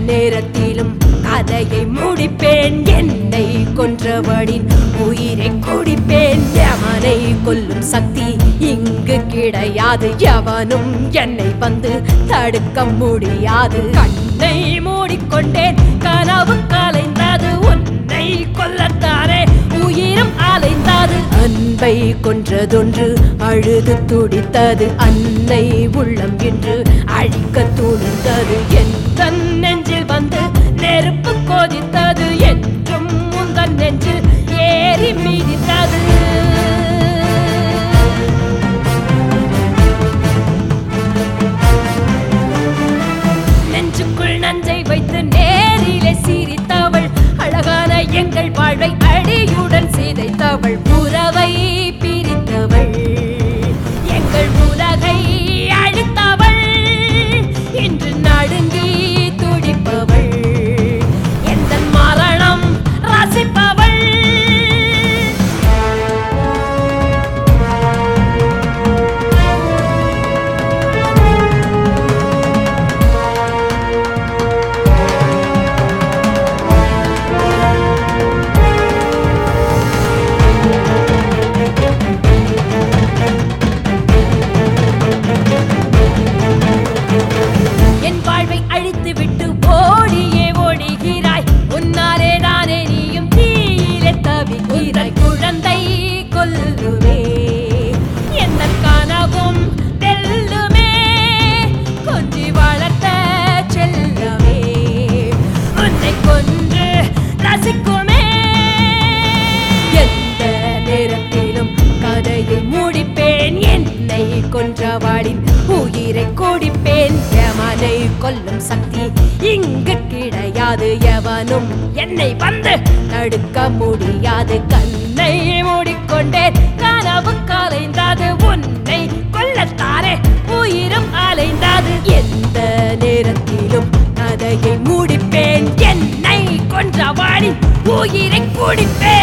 நேரத்திலும் கதையை முடிப்பேன் என்னை கொன்றவனின் உயிரை குடிப்பேன் யமனை கொல்லும் சக்தி இங்கு கிடையாது எவனும் என்னை வந்து தடுக்க முடியாது கண்ணை மூடிக்கொண்டேன் கனவு கலைந்தது உன்னை கொல்லத்தானே உயிரும் அலைந்தது அன்பை கொன்றதொன்று அழுது துடித்தது அன்னை உள்ளம் என்று அழிக்க துணிந்தது எந்த நெஞ்சில் வந்து நெருப்பு கொதித்தது என்றும் முந்தன் நெஞ்சில் ஏறி மீதித்தது நெஞ்சுக்குள் நஞ்சை வைத்து நேரிலே சிரித்தவள் அழகான எங்கள் வாழ்வை அடியுடன் சிதைத்தவள் உறவை பிரித்தவள் எங்கள் உலகை அழித்தவள் இன்று நடுங்கி துடிப்பவள் எந்த மரணம் ரசிப்பவள் என் வாழ்வை அழித்து விட்டு ஓடியே ஓடுகிறாய் உன்னாலே தானே நீயும் தீயிலே தவிக்கிறாய் குழந்தை கொல்லுமே என்ன கனவும் வெல்லுமே கொஞ்சி வளர்த்த செல்லமே உன்னை கொன்று ரசிக்குமே எந்த நேரத்திலும் கதையை முடிப்பேன் என்னை கொன்றவாளின் உயிரை குடிப்பேன் எமனை கொல்லும் சக்தி இங்கு கிடையாது எவனும் என்னை வந்து தடுக்க முடியாது கண்ணை மூடிக்கொண்டேன் கனவு கலைந்தது உன்னை கொல்லத்தாரே உயிரும் அலைந்தது எந்த நேரத்திலும் கதையை முடிப்பேன் என்னை கொன்றவாளின் உயிரை குடிப்பேன்